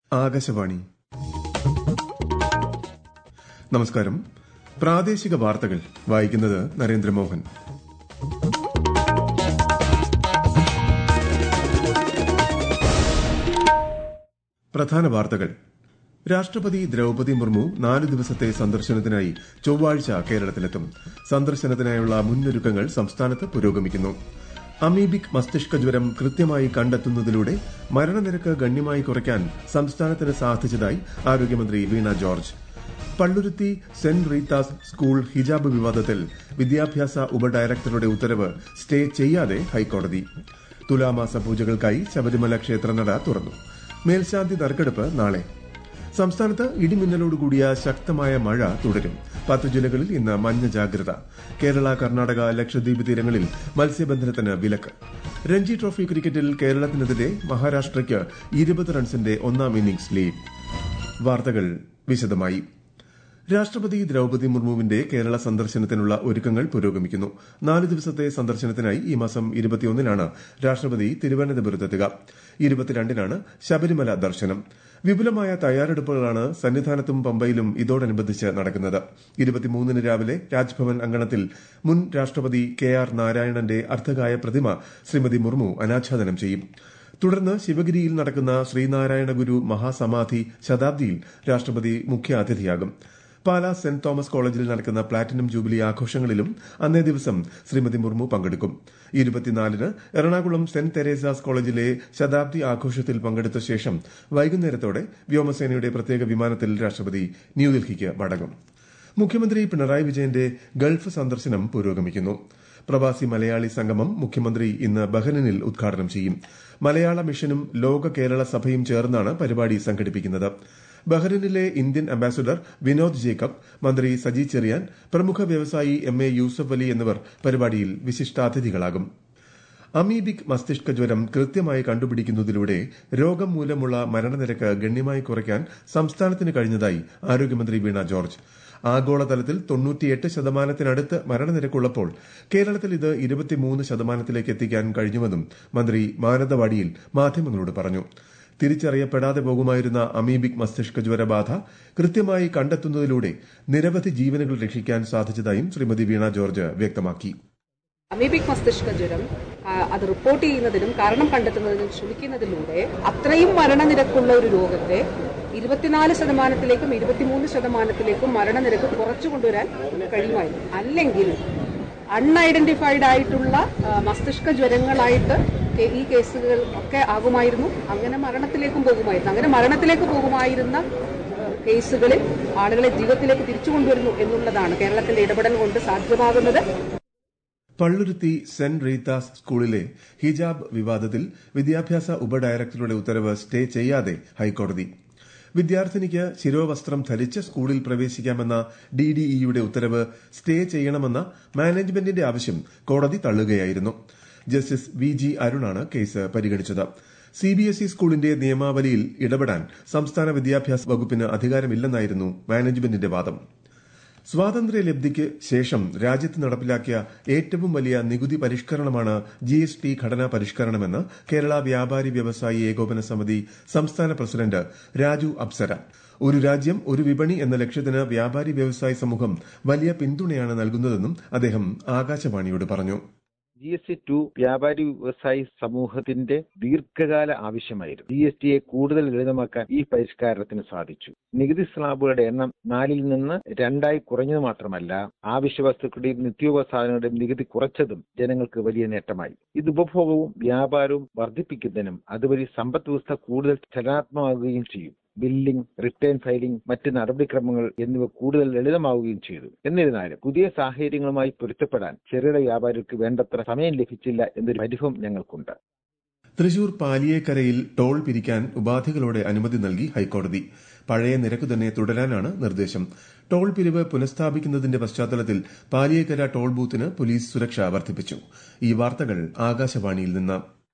ആകാശവാണി നമസ്കാരം പ്രാദേശിക വാർത്തകൾ വായിക്കുന്നത് നരേന്ദ്രമോഹൻ പ്രധാന വാർത്തകൾ രാഷ്ട്രപതി ദ്രൌപതി മുർമു നാല് ദിവസത്തെ സന്ദർശനത്തിനായി ചൊവ്വാഴ്ച കേരളത്തിലെത്തും സന്ദർശനത്തിനായുള്ള മുന്നൊരുക്കങ്ങൾ സംസ്ഥാനത്ത് പുരോഗമിക്കുന്നു അമീബിക് മസ്തിഷ്ക ജ്വരം കൃത്യമായി കണ്ടെത്തുന്നതിലൂടെ മരണനിരക്ക് ഗണ്യമായി കുറയ്ക്കാൻ സംസ്ഥാനത്തിന് സാധിച്ചതായി ആരോഗ്യമന്ത്രി Veena George Palluruthy saint Rita's school ഹിജാബ് വിവാദത്തിൽ വിദ്യാഭ്യാസ ഉപഡയറക്ടറുടെ ഉത്തരവ് സ്റ്റേ ചെയ്യാതെ ഹൈക്കോടതി തുലാമാസ പൂജകൾക്കായി ശബരിമല ക്ഷേത്രനട തുറന്നു മേൽശാന്തി നറുക്കെടുപ്പ് നാളെ സംസ്ഥാനത്ത് ഇടിമിന്നലോടുകൂടിയ ശക്തമായ മഴ തുടരും പത്ത് ജില്ലകളിൽ ഇന്ന് മഞ്ഞ ജാഗ്രത കേരള കർണാടക ലക്ഷദ്വീപ് തീരങ്ങളിൽ മത്സ്യബന്ധനത്തിന് വിലക്ക് രഞ്ജി ട്രോഫി ക്രിക്കറ്റിൽ കേരളത്തിനെതിരെ മഹാരാഷ്ട്രയ്ക്ക് ഇരുപത് റൺസിന്റെ ഒന്നാം ഇന്നിംഗ്സ് ലീഡ് വാർത്തകൾ വിശദമായി രാഷ്ട്രപതി ദ്രൌപതി മുർമുവിന്റെ കേരള സന്ദർശനത്തിനുള്ള ഒരുക്കങ്ങൾ പുരോഗമിക്കുന്നു നാല് ദിവസത്തെ സന്ദർശനത്തിനായി ഈ മാസം ഇരുപത്തിയൊന്നിനാണ് രാഷ്ട്രപതി തിരുവനന്തപുരത്തെത്തുക ഇരുപത്തിരണ്ടിനാണ് ശബരിമല ദർശനം വിപുലമായ തയ്യാറെടുപ്പുകളാണ് സന്നിധാനത്തും പമ്പയിലും ഇതോടനുബന്ധിച്ച് നടക്കുന്നത് ഇരുപത്തിമൂന്നിന് രാവിലെ രാജ്ഭവൻ അങ്കണത്തിൽ മുൻ രാഷ്ട്രപതി കെ ആർ നാരായണന്റെ അർദ്ധകായ പ്രതിമ ശ്രീമതി മുർമു അനാച്ഛാദനം ചെയ്യും തുടർന്ന് ശിവഗിരിയിൽ നടക്കുന്ന ശ്രീനാരായണ ഗുരു മഹാസമാധി ശതാബ്ദിയിൽ രാഷ്ട്രപതി മുഖ്യാതിഥിയാകും പാലാ സെന്റ് തോമസ് കോളേജിൽ നടക്കുന്ന പ്ലാറ്റിനം ജൂബിലി ആഘോഷങ്ങളിലും അന്നേ ദിവസം ശ്രീമതി മുർമു പങ്കെടുക്കും ഇരുപത്തിനാലിന് എറണാകുളം സെന്റ് തെരേസാസ് കോളേജിലെ ശതാബ്ദി ആഘോഷത്തിൽ പങ്കെടുത്ത ശേഷം വൈകുന്നേരത്തോടെ വ്യോമസേനയുടെ പ്രത്യേക വിമാനത്തിൽ രാഷ്ട്രപതി ന്യൂഡൽഹിക്ക് മടങ്ങും മുഖ്യമന്ത്രി പിണറായി വിജയന്റെ ഗൾഫ് സന്ദർശനം പുരോഗമിക്കുന്നു പ്രവാസി മലയാളി സംഗമം മുഖ്യമന്ത്രി ഇന്ന് ബഹ്റിനിൽ ഉദ്ഘാടനം ചെയ്യും മലയാള മിഷനും ലോക കേരള സഭയും ചേർന്നാണ് പരിപാടി സംഘടിപ്പിക്കുന്നത് ബഹ്റിനിലെ ഇന്ത്യൻ അംബാസഡർ വിനോദ് ജേക്കബ് മന്ത്രി സജി ചെറിയാൻ പ്രമുഖ വ്യവസായി എം എ യൂസഫ് അലി എന്നിവർ പരിപാടിയിൽ വിശിഷ്ടാതിഥികളാകും അമീബിക് മസ്തിഷ്ക ജ്വരം കൃത്യമായി കണ്ടുപിടിക്കുന്നതിലൂടെ രോഗം മൂലമുള്ള മരണനിരക്ക് ഗണ്യമായി കുറയ്ക്കാൻ സംസ്ഥാനത്തിന് കഴിഞ്ഞതായി ആരോഗ്യമന്ത്രി വീണ ജോർജ് ആഗോളതലത്തിൽ തൊണ്ണൂറ്റിയെട്ട് ശതമാനത്തിനടുത്ത് മരണനിരക്കുള്ളപ്പോൾ കേരളത്തിൽ ഇത് ഇരുപത്തിമൂന്ന് ശതമാനത്തിലേക്ക് എത്തിക്കാൻ കഴിഞ്ഞുവെന്നും മന്ത്രി മാനന്തവാടിയിൽ മാധ്യമങ്ങളോട് പറഞ്ഞു തിരിച്ചറിയപ്പെടാതെ പോകുമായിരുന്ന അമീബിക് മസ്തിഷ്ക ജ്വരബാധ കൃത്യമായി കണ്ടെത്തുന്നതിലൂടെ നിരവധി ജീവനുകൾ രക്ഷിക്കാൻ സാധിച്ചതായും ശ്രീമതി വീണ ജോർജ് വ്യക്തമാക്കി അമീബിക് മസ്തിഷ്ക ജ്വരം അത് റിപ്പോർട്ട് ചെയ്യുന്നതിനും കാരണം കണ്ടെത്തുന്നതിനും ശ്രമിക്കുന്നതിലൂടെ അത്രയും മരണനിരക്കുള്ള ഒരു രോഗത്തെ ഇരുപത്തിനാല് ശതമാനത്തിലേക്കും ഇരുപത്തിമൂന്ന് ശതമാനത്തിലേക്കും മരണനിരക്ക് കുറച്ചു കൊണ്ടുവരാൻ കഴിയുമായിരുന്നു അല്ലെങ്കിൽ അൺഐഡന്റിഫൈഡ് ആയിട്ടുള്ള മസ്തിഷ്ക ജ്വരങ്ങളായിട്ട് ഈ കേസുകൾ ഒക്കെ ആകുമായിരുന്നു അങ്ങനെ മരണത്തിലേക്കും പോകുമായിരുന്നു അങ്ങനെ മരണത്തിലേക്ക് പോകുമായിരുന്ന കേസുകളിൽ ആളുകളെ ജീവിതത്തിലേക്ക് തിരിച്ചു കൊണ്ടുവരുന്നു എന്നുള്ളതാണ് കേരളത്തിന്റെ ഇടപെടൽ കൊണ്ട് സാധ്യമാകുന്നത് പള്ളുരുത്തി സെന്റ് റീത്താസ് സ്കൂളിലെ ഹിജാബ് വിവാദത്തിൽ വിദ്യാഭ്യാസ ഉപഡയറക്ടറുടെ ഉത്തരവ് സ്റ്റേ ചെയ്യാതെ ഹൈക്കോടതി വിദ്യാർത്ഥിനിക്ക് ശിരോവസ്ത്രം ധരിച്ച് സ്കൂളിൽ പ്രവേശിക്കാമെന്ന ഡിഡിഇയുടെ ഉത്തരവ് സ്റ്റേ ചെയ്യണമെന്ന മാനേജ്മെന്റിന്റെ ആവശ്യം കോടതി തള്ളുകയായിരുന്നു ജസ്റ്റിസ് വി ജി അരുണാണ് കേസ് പരിഗണിച്ചത് സിബിഎസ്ഇ സ്കൂളിന്റെ നിയമാവലിയിൽ ഇടപെടാൻ സംസ്ഥാന വിദ്യാഭ്യാസ വകുപ്പിന് അധികാരമില്ലെന്നായിരുന്നു മാനേജ്മെന്റിന്റെ വാദം സ്വാതന്ത്ര്യലബ്ധിക്ക് ശേഷം രാജ്യത്ത് നടപ്പിലാക്കിയ ഏറ്റവും വലിയ നികുതി പരിഷ്കരണമാണ് ജി എസ് ടി ഘടനാ പരിഷ്കരണമെന്ന് കേരള വ്യാപാരി വ്യവസായി ഏകോപന സമിതി സംസ്ഥാന പ്രസിഡന്റ് രാജു അപ്സര ഒരു രാജ്യം ഒരു വിപണി എന്ന ലക്ഷ്യത്തിന് വ്യാപാരി വ്യവസായി സമൂഹം വലിയ പിന്തുണയാണ് നൽകുന്നതെന്നും അദ്ദേഹം ആകാശവാണിയോട് പറഞ്ഞു ജി എസ് ടി ടു വ്യാപാരി വ്യവസായി സമൂഹത്തിന്റെ ദീർഘകാല ആവശ്യമായിരുന്നു ജി എസ് ടിയെ കൂടുതൽ ലളിതമാക്കാൻ ഈ പരിഷ്കാരത്തിന് സാധിച്ചു നികുതി സ്ലാബുകളുടെ എണ്ണം നാലിൽ നിന്ന് രണ്ടായി കുറഞ്ഞത് മാത്രമല്ല ആവശ്യ വസ്തുക്കളുടെയും നിത്യോപസാധനങ്ങളുടെയും നികുതി കുറച്ചതും ജനങ്ങൾക്ക് വലിയ നേട്ടമായി ഇത് ഉപഭോഗവും വ്യാപാരവും വർദ്ധിപ്പിക്കുന്നതിനും അതുവഴി സമ്പദ് വ്യവസ്ഥ കൂടുതൽ ചലനാത്മകമാകുകയും ചെയ്യും ബില്ലിംഗ് റിട്ടേൺ ഫയലിംഗ് മറ്റ് നടപടിക്രമങ്ങൾ എന്നിവ കൂടുതൽ ലളിതമാവുകയും ചെയ്തു എന്നിരുന്നാലും പുതിയ സാഹചര്യങ്ങളുമായി പൊരുത്തപ്പെടാൻ ചെറുകിട വ്യാപാരികൾക്ക് വേണ്ടത്ര സമയം ലഭിച്ചില്ല എന്നൊരു പരിഭവം ഞങ്ങൾക്കുണ്ട് തൃശൂർ പാലിയേക്കരയിൽ ടോൾ പിരിക്കാൻ ഉപാധികളോടെ അനുമതി നൽകി ഹൈക്കോടതി പഴയ നിരക്ക് തന്നെ തുടരാനാണ് നിർദ്ദേശം ടോൾ പിരിവ് പുനഃസ്ഥാപിക്കുന്നതിന്റെ പശ്ചാത്തലത്തിൽ പാലിയേക്കര ടോൾ ബൂത്തിന് പോലീസ് സുരക്ഷ വർദ്ധിപ്പിച്ചു ഈ വാർത്തകൾ ആകാശവാണിയിൽ നിന്ന്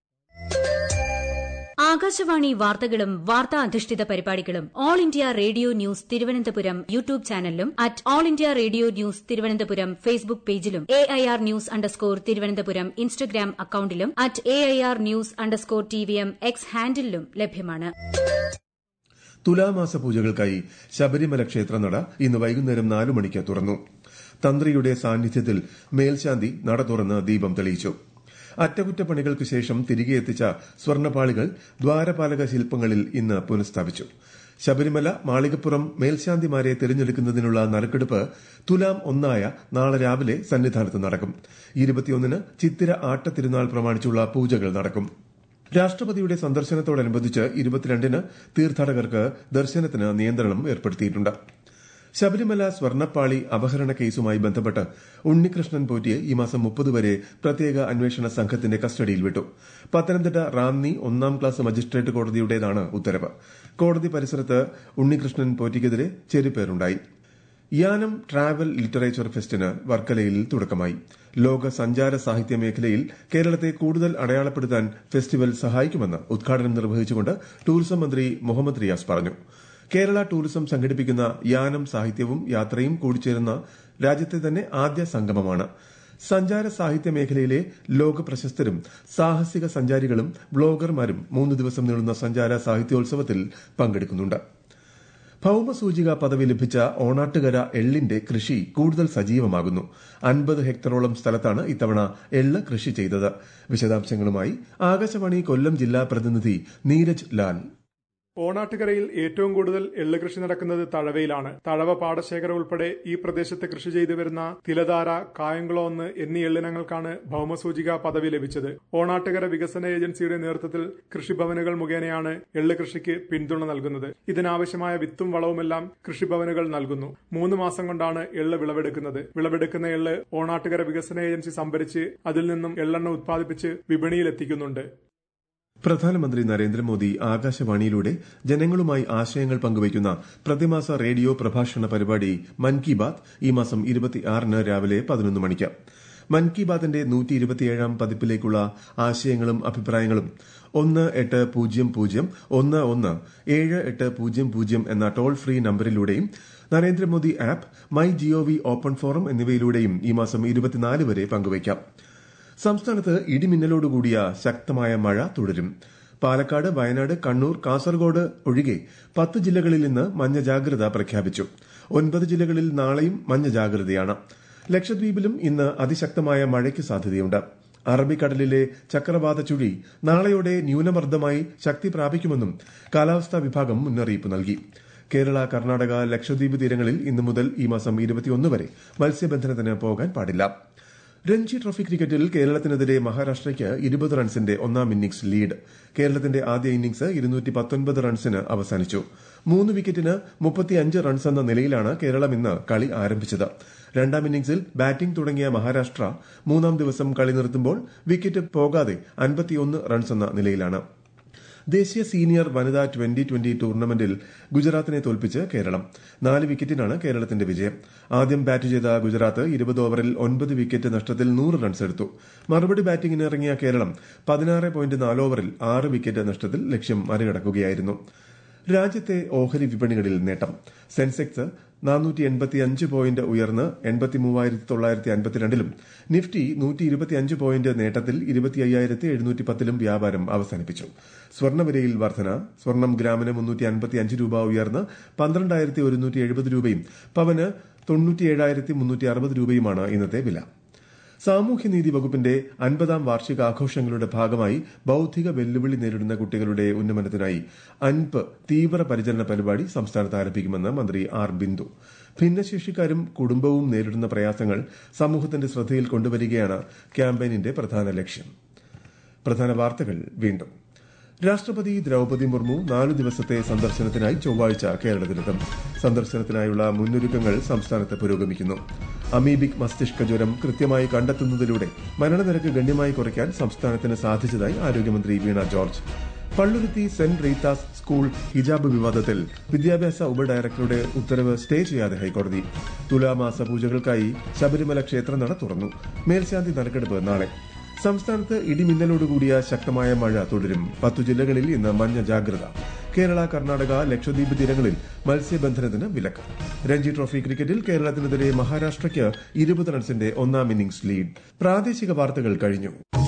ആകാശവാണി വാർത്തകളും വാർത്താ അധിഷ്ഠിത പരിപാടികളും All India Radio news Thiruvananthapuram YouTube ചാനലിലും at All India Radio news Thiruvananthapuram Facebook പേജിലും A I R news underscore Thiruvananthapuram Instagram അക്കൌണ്ടിലും at A I R news underscore T V M X ഹാൻഡിലും ലഭ്യമാണ് തുലാമാസ പൂജകൾക്കായി ശബരിമല ക്ഷേത്രനട ഇന്ന് വൈകുന്നേരം നാലു മണിക്ക് തുറന്നു തന്ത്രിയുടെ സാന്നിധ്യത്തിൽ മേൽശാന്തി നട തുറന്ന് ദീപം തെളിയിച്ചു അറ്റകുറ്റപ്പണികൾക്ക് ശേഷം തിരികെ എത്തിച്ച സ്വർണ്ണപാളികൾ ദ്വാരപാലക ശില്പങ്ങളിൽ ഇന്ന് പുനഃസ്ഥാപിച്ചു ശബരിമല മാളികപ്പുറം മേൽശാന്തിമാരെ തിരഞ്ഞെടുക്കുന്നതിനുള്ള നറുക്കെടുപ്പ് തുലാം ഒന്നായ നാളെ രാവിലെ സന്നിധാനത്ത് നടക്കും ഇരുപത്തിയൊന്നിന് ചിത്തിര ആട്ടത്തിരുനാൾ പ്രമാണിച്ചുള്ള പൂജകൾ നടക്കും രാഷ്ട്രപതിയുടെ സന്ദർശനത്തോടനുബന്ധിച്ച് ഇരുപത്തിരണ്ടിന് തീർത്ഥാടകർക്ക് ദർശനത്തിന് നിയന്ത്രണം ഏർപ്പെടുത്തിയിട്ടുണ്ട് ശബരിമല സ്വർണ്ണപ്പാളി അപഹരണ കേസുമായി ബന്ധപ്പെട്ട് ഉണ്ണികൃഷ്ണൻ പോറ്റിയെ ഈ മാസം മുപ്പത് വരെ പ്രത്യേക അന്വേഷണ സംഘത്തിന്റെ കസ്റ്റഡിയിൽ വിട്ടു പത്തനംതിട്ട റാന്നി ഒന്നാം ക്ലാസ് മജിസ്ട്രേറ്റ് കോടതിയുടേതാണ് ഉത്തരവ് കോടതി പരിസരത്ത് ഉണ്ണികൃഷ്ണൻ പോറ്റിക്കെതിരെ ചെരുപ്പേറുണ്ടായി യാനം ട്രാവൽ ലിറ്ററേച്ചർ ഫെസ്റ്റിന് വർക്കലയിൽ തുടക്കമായി ലോക സഞ്ചാര സാഹിത്യ മേഖലയിൽ കേരളത്തെ കൂടുതൽ അടയാളപ്പെടുത്താൻ ഫെസ്റ്റിവൽ സഹായിക്കുമെന്ന് ഉദ്ഘാടനം നിർവഹിച്ചുകൊണ്ട് ടൂറിസം മന്ത്രി മുഹമ്മദ് റിയാസ് പറഞ്ഞു കേരള ടൂറിസം സംഘടിപ്പിക്കുന്ന യാനം സാഹിത്യവും യാത്രയും കൂടിച്ചേരുന്ന രാജ്യത്തെ തന്നെ ആദ്യ സംഗമമാണ് സഞ്ചാര സാഹിത്യ മേഖലയിലെ ലോക പ്രശസ്തരും സാഹസിക സഞ്ചാരികളും ബ്ലോഗർമാരും മൂന്ന് ദിവസം നീളുന്ന സഞ്ചാര സാഹിത്യോത്സവത്തിൽ പങ്കെടുക്കുന്നുണ്ട് ഭൌമസൂചിക പദവി ലഭിച്ച ഓണാട്ടുകര എള്ളിന്റെ കൃഷി കൂടുതൽ സജീവമാകുന്നു അൻപത് ഹെക്ടറോളം സ്ഥലത്താണ് ഇത്തവണ എള്ള് കൃഷി ചെയ്തത് വിശദാംശങ്ങളുമായി ആകാശവാണി കൊല്ലം ജില്ലാ പ്രതിനിധി നീരജ് ലാൽ ഓണാട്ടുകരയിൽ ഏറ്റവും കൂടുതൽ എള്ള് കൃഷി നടക്കുന്നത് തഴവയിലാണ് തഴവ പാടശേഖരം ഉൾപ്പെടെ ഈ പ്രദേശത്ത് കൃഷി ചെയ്തു വരുന്ന തിലധാര കായംകുളമൊന്ന് എന്നീ എള്ളിനങ്ങൾക്കാണ് ഭൌമസൂചിക പദവി ലഭിച്ചത് ഓണാട്ടുകര വികസന ഏജൻസിയുടെ നേതൃത്വത്തിൽ കൃഷിഭവനുകൾ മുഖേനയാണ് എള്ള് കൃഷിക്ക് പിന്തുണ നൽകുന്നത് ഇതിനാവശ്യമായ വിത്തും വളവുമെല്ലാം കൃഷിഭവനുകൾ നൽകുന്നു മൂന്ന് മാസം കൊണ്ടാണ് എള്ള് വിളവെടുക്കുന്നത് വിളവെടുക്കുന്ന എള്ള് ഓണാട്ടുകര വികസന ഏജൻസി സംഭരിച്ച് അതിൽ നിന്നും എള്ളെണ്ണ ഉത്പാദിപ്പിച്ച് വിപണിയിൽ എത്തിക്കുന്നുണ്ട് പ്രധാനമന്ത്രി നരേന്ദ്രമോദി ആകാശവാണിയിലൂടെ ജനങ്ങളുമായി ആശയങ്ങൾ പങ്കുവയ്ക്കുന്ന പ്രതിമാസ റേഡിയോ പ്രഭാഷണ പരിപാടി മൻ കി ബാത് ഈ മാസം ഇരുപത്തിയാറിന് രാവിലെ പതിനൊന്ന് മണിക്ക് മൻ കി ബാത്തിന്റെ നൂറ്റി ഇരുപത്തിയേഴാം പതിപ്പിലേക്കുള്ള ആശയങ്ങളും അഭിപ്രായങ്ങളും ഒന്ന് എട്ട് പൂജ്യം പൂജ്യം ഒന്ന് ഒന്ന് ഏഴ് എട്ട് പൂജ്യം പൂജ്യം എന്ന ടോൾ ഫ്രീ നമ്പറിലൂടെയും Narendra Modi app my GOV open forum എന്നിവയിലൂടെയും ഈ മാസം ഇരുപത്തിനാല് വരെ പങ്കുവയ്ക്കാം സംസ്ഥാനത്ത് ഇടിമിന്നലോടുകൂടിയ ശക്തമായ മഴ തുടരും പാലക്കാട് വയനാട് കണ്ണൂർ കാസർഗോഡ് ഒഴികെ പത്ത് ജില്ലകളിൽ ഇന്ന് മഞ്ഞ ജാഗ്രത പ്രഖ്യാപിച്ചു ഒൻപത് ജില്ലകളിൽ നാളെയും മഞ്ഞ ജാഗ്രതയാണ് ലക്ഷദ്വീപിലും ഇന്ന് അതിശക്തമായ മഴയ്ക്ക് സാധ്യതയുണ്ട് അറബിക്കടലിലെ ചക്രവാത ചുഴി നാളെയോടെ ന്യൂനമർദ്ദമായി ശക്തി പ്രാപിക്കുമെന്നും കാലാവസ്ഥാ വിഭാഗം മുന്നറിയിപ്പ് നൽകി കേരള കർണാടക ലക്ഷദ്വീപ് തീരങ്ങളിൽ ഇന്നു മുതൽ ഈ മാസം ഇരുപത്തിയൊന്ന് വരെ മത്സ്യബന്ധനത്തിന് പോകാൻ പാടില്ല രഞ്ജി ട്രോഫി ക്രിക്കറ്റിൽ കേരളത്തിനെതിരെ മഹാരാഷ്ട്രയ്ക്ക് ഇരുപത് റൺസിന്റെ ഒന്നാം ഇന്നിംഗ്സ് ലീഡ് കേരളത്തിന്റെ ആദ്യ ഇന്നിംഗ്സ് ഇരുന്നൂറ്റി പത്തൊൻപത് റൺസിന് അവസാനിച്ചു മൂന്ന് വിക്കറ്റിന് മുപ്പത്തിയഞ്ച് റൺസ് എന്ന നിലയിലാണ് കേരളം ഇന്ന് കളി ആരംഭിച്ചത് രണ്ടാം ഇന്നിംഗ്സിൽ ബാറ്റിംഗ് തുടങ്ങിയ മഹാരാഷ്ട്ര മൂന്നാം ദിവസം കളി നിർത്തുമ്പോൾ വിക്കറ്റ് പോകാതെ അൻപത്തിയൊന്ന് റൺസ് എന്ന നിലയിലാണ് ദേശീയ സീനിയർ വനിതാ ട്വന്റി ട്വന്റി ടൂർണമെന്റിൽ ഗുജറാത്തിനെ തോൽപ്പിച്ച് കേരളം നാല് വിക്കറ്റിനാണ് കേരളത്തിന്റെ വിജയം ആദ്യം ബാറ്റ് ചെയ്ത ഗുജറാത്ത് ഇരുപത് ഓവറിൽ ഒൻപത് വിക്കറ്റ് നഷ്ടത്തിൽ നൂറ് റൺസ് എടുത്തു മറുപടി ബാറ്റിംഗിന് ഇറങ്ങിയ കേരളം പതിനാറ് പോയിന്റ് നാല് ഓവറിൽ ആറ് വിക്കറ്റ് നഷ്ടത്തിൽ ലക്ഷ്യം മറികടക്കുകയായിരുന്നു രാജ്യത്തെ ഓഹരി വിപണികളിൽ നേട്ടം സെൻസെക്സ് നാനൂറ്റി എൺപത്തിയഞ്ച് പോയിന്റ് ഉയർന്ന് എൺപത്തി മൂവായിരത്തി തൊള്ളായിരത്തി അൻപത്തിരണ്ടിലും നിഫ്റ്റി നൂറ്റി ഇരുപത്തിയഞ്ച് പോയിന്റ് നേട്ടത്തിൽ ഇരുപത്തി അയ്യായിരത്തി എഴുന്നൂറ്റി പത്തിലും വ്യാപാരം അവസാനിപ്പിച്ചു സ്വർണ്ണവിലയിൽ വർധന സ്വർണം ഗ്രാമിന് മുന്നൂറ്റി അൻപത്തിയഞ്ച് രൂപ ഉയർന്ന് പന്ത്രണ്ടായിരത്തി ഒരുന്നൂറ്റി എഴുപത് രൂപയും പവന് തൊണ്ണൂറ്റിയേഴായിരത്തി മുന്നൂറ്റി അറുപത് രൂപയുമാണ് ഇന്നത്തെ വില സാമൂഹ്യനീതി വകുപ്പിന്റെ അൻപതാം വാർഷികാഘോഷങ്ങളുടെ ഭാഗമായി ബൌദ്ധിക വെല്ലുവിളി നേരിടുന്ന കുട്ടികളുടെ ഉന്നമനത്തിനായി അൻപ് തീവ്ര പരിചരണ പരിപാടി സംസ്ഥാനത്ത് ആരംഭിക്കുമെന്ന് മന്ത്രി ആർ ബിന്ദു ഭിന്നശേഷിക്കാരും കുടുംബവും നേരിടുന്ന പ്രയാസങ്ങൾ സമൂഹത്തിന്റെ ശ്രദ്ധയിൽ കൊണ്ടുവരികയാണ് ക്യാമ്പയിനിന്റെ പ്രധാന ലക്ഷ്യം പ്രധാന വാർത്തകൾ വീണ്ടും രാഷ്ട്രപതി ദ്രൌപതി മുർമു നാലു ദിവസത്തെ സന്ദർശനത്തിനായി ചൊവ്വാഴ്ച കേരളത്തിലെത്തും സന്ദർശനത്തിനായുള്ള മുന്നൊരുക്കങ്ങൾ സംസ്ഥാനത്ത് പുരോഗമിക്കുന്നു അമീബിക് മസ്തിഷ്ക ജ്വരം കൃത്യമായി കണ്ടെത്തുന്നതിലൂടെ മരണനിരക്ക് ഗണ്യമായി കുറയ്ക്കാൻ സംസ്ഥാനത്തിന് സാധിച്ചതായി ആരോഗ്യമന്ത്രി Veena George Palluruthy saint Rita's school ഹിജാബ് വിവാദത്തിൽ വിദ്യാഭ്യാസ ഉപഡയറക്ടറുടെ ഉത്തരവ് സ്റ്റേ ചെയ്യാതെ ഹൈക്കോടതി തുലാമാസ പൂജകൾക്കായി ശബരിമല ക്ഷേത്രനട തുറന്നു മേൽശാന്തി നറുക്കെടുപ്പ് നാളെ സംസ്ഥാനത്ത് ഇടിമിന്നലോടുകൂടിയ ശക്തമായ മഴ തുടരും പത്തു ജില്ലകളിൽ ഇന്ന് മഞ്ഞ ജാഗ്രത കേരള കർണാടക ലക്ഷദ്വീപ് തീരങ്ങളിൽ മത്സ്യബന്ധനത്തിന് വിലക്ക് രഞ്ജി ട്രോഫി ക്രിക്കറ്റിൽ കേരളത്തിനെതിരെ മഹാരാഷ്ട്രയ്ക്ക് ഇരുപത് റൺസിന്റെ ഒന്നാം ഇന്നിംഗ്സ് ലീഡ് പ്രാദേശിക വാർത്തകൾ കഴിഞ്ഞു